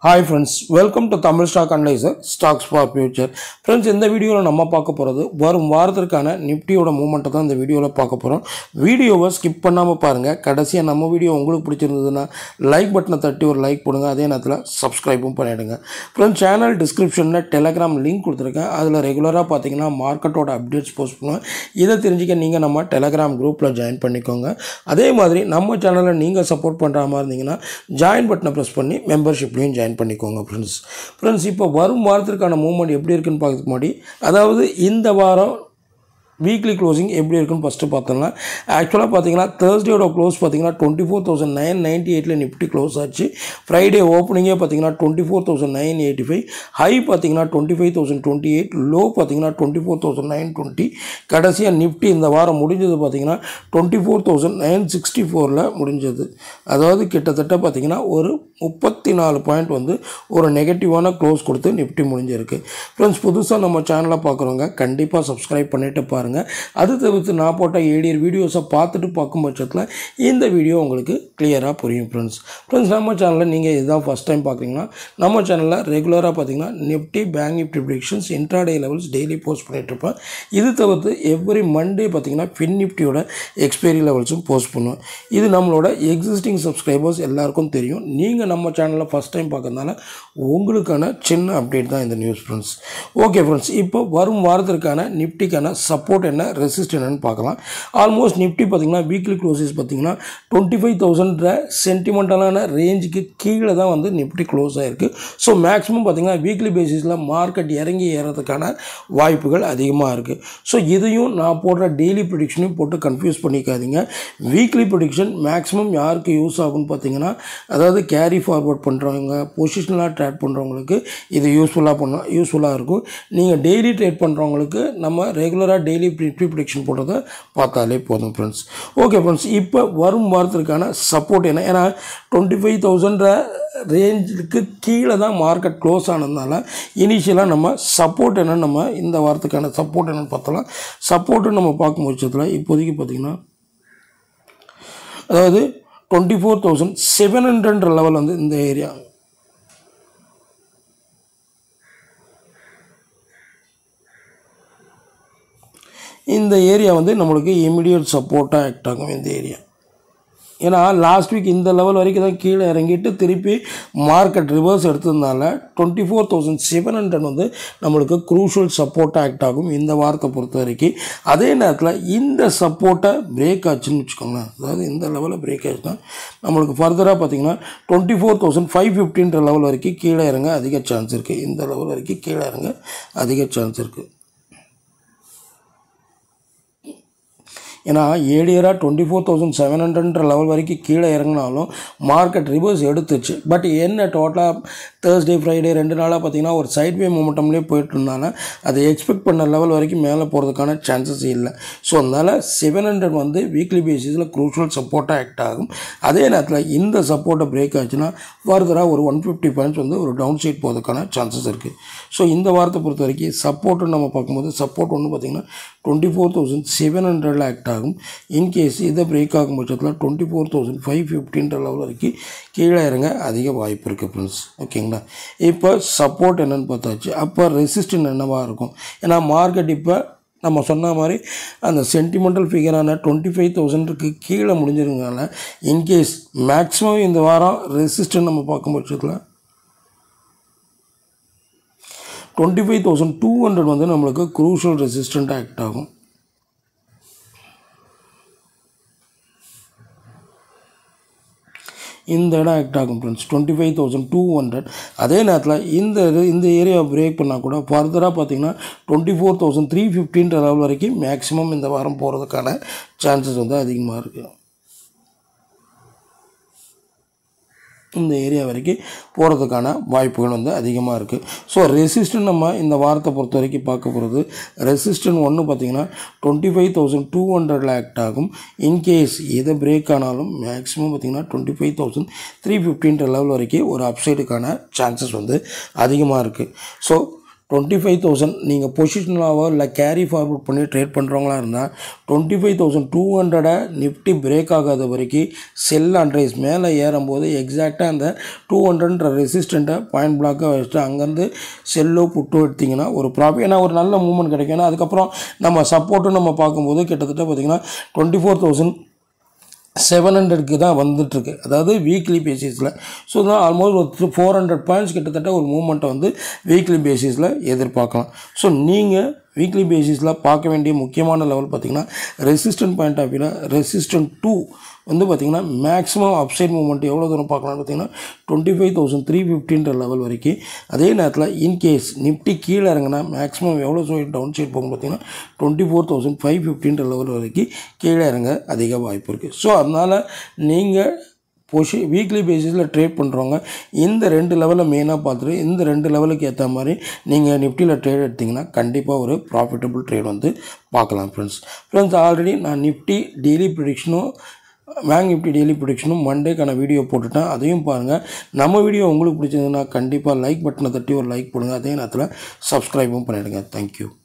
hi friends welcome to Tamil stock analyser stocks for future friends இந்த வீடியோவில் நம்ம பார்க்க போகிறது வரும் வாரத்திற்கான நிஃப்டியோட மூமெண்ட்டை தான் இந்த வீடியோவில் பார்க்க போகிறோம் வீடியோவை ஸ்கிப் பண்ணாமல் பாருங்கள் கடைசியாக நம்ம வீடியோ உங்களுக்கு பிடிச்சிருந்ததுன்னா லைக் பட்டனை தட்டி ஒரு லைக் போடுங்க அதே நேரத்தில் சப்ஸ்கிரைபும் பண்ணிவிடுங்க ஃப்ரெண்ட்ஸ் சேனல் டிஸ்கிரிப்ஷனில் டெலகிராம் லிங்க் கொடுத்துருக்கேன் அதில் ரெகுலராக பார்த்தீங்கன்னா மார்க்கெட்டோட அப்டேட்ஸ் போஸ்ட் பண்ணுவேன் இதை தெரிஞ்சுக்க நீங்கள் நம்ம டெலகிராம் குரூப்பில் ஜாயின் பண்ணிக்கோங்க அதே மாதிரி நம்ம சேனலை நீங்கள் சப்போர்ட் பண்ணுற மாதிரி இருந்தீங்கன்னா ஜாயின் பட்டனை ப்ரெஸ் பண்ணி மெம்பர்ஷிப்லையும் ஜாயின் பண்ணிக்கோங்க ஃப்ரெண்ட்ஸ் ஃப்ரெண்ட்ஸ் இப்போ வரும் வாரத்திற்கான மூவ்மெண்ட் எப்படி இருக்குன்னு பார்க்கறதுக்கு முன்னாடி அதாவது இந்த வாரம் வீக்லி க்ளோசிங் எப்படி இருக்குன்னு ஃபஸ்ட்டு பார்த்தோம்னா ஆக்சுவலாக பார்த்தீங்கன்னா தேர்ஸ்டேயோட க்ளோஸ் பார்த்தீங்கன்னா twenty four thousand nine ninety எயிட்டில் நிஃப்டி க்ளோஸ் ஆச்சு ஃப்ரைடே ஓப்பனிங்கே பார்த்தீங்கன்னா twenty four thousand nine eighty five high பார்த்தீங்கன்னா twenty five thousand twenty eight low பார்த்தீங்கன்னா twenty four thousand nine twenty கடைசியாக நிஃப்டி இந்த வாரம் முடிஞ்சது பார்த்தீங்கன்னா twenty four thousand nine sixty ஃபோரில் முடிஞ்சது அதாவது கிட்டத்தட்ட பார்த்தீங்கன்னா ஒரு முப்பத்தி நாலு பாயிண்ட் வந்து ஒரு நெகட்டிவான க்ளோஸ் கொடுத்து நிஃப்டி முடிஞ்சிருக்கு ஃப்ரெண்ட்ஸ் புதுசாக நம்ம சேனலை பார்க்குறவங்க கண்டிப்பாக சப்ஸ்கிரைப் பண்ணிட்டு பாருங்கள் அது தவிர்த்து நான் போட்ட ஏடியர் வீடியோஸை பார்த்துட்டு பார்க்கும் பட்சத்தில் இந்த வீடியோ உங்களுக்கு கிளியராக புரியும் ஃப்ரெண்ட்ஸ் ஃப்ரெண்ட்ஸ் நம்ம சேனலில் நீங்கள் இதுதான் ஃபஸ்ட் டைம் பார்க்குறீங்கன்னா நம்ம சேனலில் ரெகுலராக பார்த்தீங்கன்னா Nifty bank Nifty predictions intraday levels daily post பண்ணிகிட்ருப்பேன் இது தவிர்த்து எவ்ரி மண்டே பார்த்தீங்கன்னா ஃபின் நிஃப்டியோட எக்ஸ்பைரி லெவல்ஸும் போஸ்ட் பண்ணுவேன் இது நம்மளோட எக்ஸிஸ்டிங் சப்ஸ்கிரைபர்ஸ் எல்லாருக்கும் தெரியும் நீங்கள் நம்ம சேனலில் ஃபஸ்ட் டைம் பார்க்கறதுனால உங்களுக்கான சின்ன அப்டேட் தான் இந்த நியூஸ் ஃப்ரெண்ட்ஸ் ஓகே ஃப்ரெண்ட்ஸ் இப்போ வரும் வாரத்திற்கான நிஃப்டிக்கான சப்போர்ட் என்ன ரெசிஸ்ட் என்னன்னு பார்க்கலாம் ஆல்மோஸ்ட் நிஃப்டி பார்த்தீங்கன்னா வீக்லி க்ளோசஸ் பார்த்தீங்கன்னா டுவெண்ட்டி ஃபைவ் தௌசண்ட் சென்டிமெண்டலான ரேஞ்சுக்கு கீழே தான் வந்து நிஃப்டி க்ளோஸ் ஆகிருக்கு ஸோ மேக்ஸிமம் பார்த்தீங்கன்னா வீக்லி பேசிஸில் மார்க்கெட் இறங்கி ஏறதுக்கான வாய்ப்புகள் அதிகமாக இருக்குது ஸோ இதையும் நான் போடுற டெய்லி ப்ரிடிக்ஷனையும் போட்டு கன்ஃபியூஸ் பண்ணிக்காதீங்க வீக்லி ப்ரிடிக்ஷன் மேக்ஸிமம் யாருக்கு யூஸ் ஆகும்னு பார்த்தீங்கன்னா அதாவது கேரி ஃபார்வர்ட் பண்ணுறவங்க பொசிஷனலாக ட்ரேட் பண்ணுறவங்களுக்கு இது யூஸ்ஃபுல்லாக பண்ண யூஸ்ஃபுல்லாக இருக்கும் நீங்கள் டெய்லி ட்ரேட் பண்ணுறவங்களுக்கு நம்ம ரெகுலராக டெய்லி ப்ரீ ப்ரிடிக்ஷன் போடுறத பார்த்தாலே போதும் ஃப்ரெண்ட்ஸ் ஓகே ஃப்ரெண்ட்ஸ் இப்போ வரும் வாரத்திற்கான சப்போர்ட் என்ன ஏன்னா டுவெண்ட்டி ஃபைவ் தௌசண்ட் ரேஞ்சுக்கு கீழே தான் மார்க்கெட் க்ளோஸ் ஆனதுனால இனிஷியலாக நம்ம சப்போர்ட் என்னன்னு நம்ம இந்த வாரத்துக்கான சப்போர்ட் என்னன்னு பார்த்தலாம் சப்போர்ட்டு நம்ம பார்க்கும் பட்சத்தில் இப்போதைக்கு பார்த்திங்கன்னா அதாவது twenty four thousand seven hundred level வந்து இந்த ஏரியா இந்த ஏரியா வந்து நம்மளுக்கு இமிடியட் சப்போர்ட்டாக ஆக்ட் ஆகும் இந்த ஏரியா ஏன்னா லாஸ்ட் வீக் இந்த லெவல் வரைக்கும் தான் கீழே இறங்கிட்டு திருப்பி மார்க்கெட் ரிவர்ஸ் எடுத்ததுனால twenty four thousand seven hundred வந்து நம்மளுக்கு க்ரூஷியல் சப்போர்ட்டாக ஆக்ட் ஆகும் இந்த வாரத்தை பொறுத்த வரைக்கும் அதே நேரத்தில் இந்த சப்போர்ட்டை பிரேக் ஆச்சுன்னு வச்சுக்கோங்களேன் அதாவது இந்த லெவலில் பிரேக் ஆச்சுன்னா நம்மளுக்கு ஃபர்தராக பார்த்தீங்கன்னா டுவெண்ட்டி ஃபோர் தௌசண்ட் ஃபைவ் ஃபிஃப்டின்ற லெவல் வரைக்கும் கீழே இறங்க அதிக சான்ஸ் இருக்குது இந்த லெவல் வரைக்கும் கீழே இறங்க அதிக சான்ஸ் இருக்குது ஏன்னா ஏழியராக டுவெண்ட்டி ஃபோர் தௌசண்ட் செவன் ஹண்ட்ரட்ன்ற லெவல் வரைக்கும் கீழே இறங்கினாலும் மார்க்கெட் ரிவர்ஸ் எடுத்துச்சு பட் என்ன டோட்டலாக தேர்ஸ்டே ஃப்ரைடே ரெண்டு நாளாக பார்த்தீங்கன்னா ஒரு சைட்வே மூமெண்டம்லேயே போயிட்டு இருந்தால அதை எக்ஸ்பெக்ட் பண்ண லெவல் வரைக்கும் மேலே போகிறதுக்கான சான்சஸ் இல்லை ஸோ அதனால் செவன் ஹண்ட்ரட் வந்து வீக்லி பேசிஸில் க்ரூஷியல் சப்போர்ட்டாக ஆக்ட் ஆகும் அதே நேரத்தில் இந்த சப்போர்ட்டை பிரேக் ஆச்சுன்னா ஃபர்தராக ஒரு ஒன் ஃபிஃப்டி பாயிண்ட்ஸ் வந்து ஒரு டவுன் சைட் போகிறதுக்கான சான்சஸ் இருக்குது ஸோ இந்த வாரத்தை பொறுத்த வரைக்கும் சப்போர்ட்டுன்னு நம்ம பார்க்கும்போது சப்போர்ட் ஒன்று பார்த்திங்கன்னா டுவெண்ட்டி ஃபோர் தௌசண்ட் செவன் ஹண்ட்ரடில் ஆக்ட் ஆகும் இன்கேஸ் இதை பிரேக் ஆகும் பட்சத்தில் டுவெண்ட்டி ஃபோர் தௌசண்ட் ஃபைவ் ஃபிஃப்டின்ற லெவல் வரைக்கும் கீழே இறங்க அதிக வாய்ப்பு இருக்குது ஃப்ரெண்ட்ஸ் ஓகேங்களா இப்போ சப்போர்ட் என்னென்னு பார்த்தாச்சு அப்போ ரெசிஸ்டன் என்னவாக இருக்கும் ஏன்னா மார்க்கெட் இப்போ நம்ம சொன்ன மாதிரி அந்த சென்டிமெண்டல் ஃபிகரான டுவெண்ட்டி ஃபைவ் தௌசண்ட்க்கு கீழே முடிஞ்சிருங்கனால இன்கேஸ் மேக்ஸிமம் இந்த வாரம் ரெசிஸ்டன் நம்ம பார்க்கும் பட்சத்தில் twenty five thousand two hundred வந்து நம்மளுக்கு க்ரூஷியல் ரெசிஸ்டண்ட் ஆக்ட் ஆகும் இந்த இடம் ஆக்ட் ஆகும் friends twenty five thousand two hundred அதே நேரத்தில் இந்த இது இந்த ஏரியாவை பிரேக் பண்ணால் கூட ஃபர்தராக பார்த்தீங்கன்னா டுவெண்ட்டி ஃபோர் தௌசண்ட் த்ரீ ஃபிஃப்டின்ற லெவல் வரைக்கும் மேக்ஸிமம் இந்த வாரம் போகிறதுக்கான சான்சஸ் வந்து அதிகமாக இருக்குது இந்த ஏரியா வரைக்கும் போகிறதுக்கான வாய்ப்புகள் வந்து அதிகமாக இருக்குது ஸோ ரெசிஸ்டன் நம்ம இந்த வாரத்தை பொறுத்த வரைக்கும் பார்க்க போகிறது ரெசிஸ்டன் ஒன்று பார்த்திங்கன்னா டுவெண்ட்டி ஃபைவ் தௌசண்ட் டூ ஹண்ட்ரடில் ஆக்ட் ஆகும் இன்கேஸ் எதை பிரேக் ஆனாலும் மேக்ஸிமம் பார்த்திங்கன்னா டுவெண்ட்டி ஃபைவ் தௌசண்ட் த்ரீ ஃபிஃப்டின்ற லெவல் வரைக்கும் ஒரு அப்சைடுக்கான சான்சஸ் வந்து அதிகமாக இருக்குது ஸோ டுவெண்ட்டி ஃபைவ் தௌசண்ட் நீங்கள் பொசிஷனாவோ இல்லை கேரி ஃபார்வர்ட் பண்ணி ட்ரேட் பண்ணுறவங்களா இருந்தால் டுவெண்ட்டி ஃபைவ் தௌசண்ட் டூ ஹண்ட்ரடை நிஃப்டி பிரேக் ஆகாத வரைக்கும் செல் அண்ட் ரைஸ் மேலே ஏறும்போது எக்ஸாக்டாக அந்த டூ ஹண்ட்ரட்ன்ற ரெசிஸ்டண்ட்டை பாயிண்ட் பிளாக்காக வச்சுட்டு அங்கேருந்து செல்லோ புட்டோ எடுத்திங்கன்னா ஒரு ப்ராஃபிட் ஏன்னா ஒரு நல்ல மூவ்மெண்ட் கிடைக்கும் ஏன்னா அதுக்கப்புறம் நம்ம சப்போர்ட்டும் நம்ம பார்க்கும்போது கிட்டத்தட்ட பார்த்திங்கன்னா டுவெண்ட்டி ஃபோர் தௌசண்ட் செவன் ஹண்ட்ரட்க்கு தான் வந்துட்டுருக்கு அதாவது வீக்லி பேசிஸில் ஸோ தான் ஆல்மோஸ்ட் ஒரு ஃபோர் ஹண்ட்ரட் பாயிண்ட்ஸ் கிட்டத்தட்ட ஒரு மூமெண்ட்டை வந்து வீக்லி பேசிஸில் எதிர்பார்க்கலாம் ஸோ நீங்கள் வீக்லி பேசிஸில் பார்க்க வேண்டிய முக்கியமான லெவல் பார்த்திங்கன்னா ரெசிஸ்டன்ட் பாயிண்ட் ஆஃப் வியூவில் ரெசிஸ்டன்ட் டூ வந்து பார்த்திங்கன்னா மேக்ஸிமம் அப்சைட் மூமெண்ட் எவ்வளோ தூரம் பார்க்கலாம்னு பார்த்தீங்கன்னா டுவெண்ட்டி ஃபைவ் தௌசண்ட் த்ரீ ஃபிஃப்டின்ற லெவல் வரைக்கும் அதே நேரத்தில் இன்கேஸ் நிஃப்டி கீழே இறங்கினா மேக்ஸிமம் எவ்வளோ சைட் டவுன் சைட் போகும் பார்த்தீங்கன்னா டுவெண்ட்டி ஃபோர் தௌசண்ட் ஃபைவ் ஃபிஃப்டின்ற லெவல் வரைக்கும் கீழே இறங்க அதிக வாய்ப்பு இருக்குது ஸோ அதனால் நீங்கள் பொசி வீக்லி பேசிஸில் ட்ரேட் பண்ணுறவங்க இந்த ரெண்டு லெவலை மெயினாக பார்த்துட்டு இந்த ரெண்டு லெவலுக்கு ஏற்ற மாதிரி நீங்கள் நிஃப்டியில் ட்ரேட் எடுத்திங்கன்னா கண்டிப்பாக ஒரு ப்ராஃபிட்டபிள் ட்ரேட் வந்து பார்க்கலாம் ஃப்ரெண்ட்ஸ் ஃப்ரெண்ட்ஸ் ஆல்ரெடி நான் நிஃப்டி டெய்லி ப்ரிடிக்ஷனும் பேங்க் நிஃப்டி டெய்லி ப்ரிடிக்ஷனும் மண்டேக்கான வீடியோ போட்டுட்டேன் அதையும் பாருங்கள் நம்ம வீடியோ உங்களுக்கு பிடிச்சதுன்னா கண்டிப்பாக லைக் பட்டனை தட்டி ஒரு லைக் போடுங்க அதே நேரத்தில் சப்ஸ்கிரைபும் பண்ணிவிடுங்க தேங்க்யூ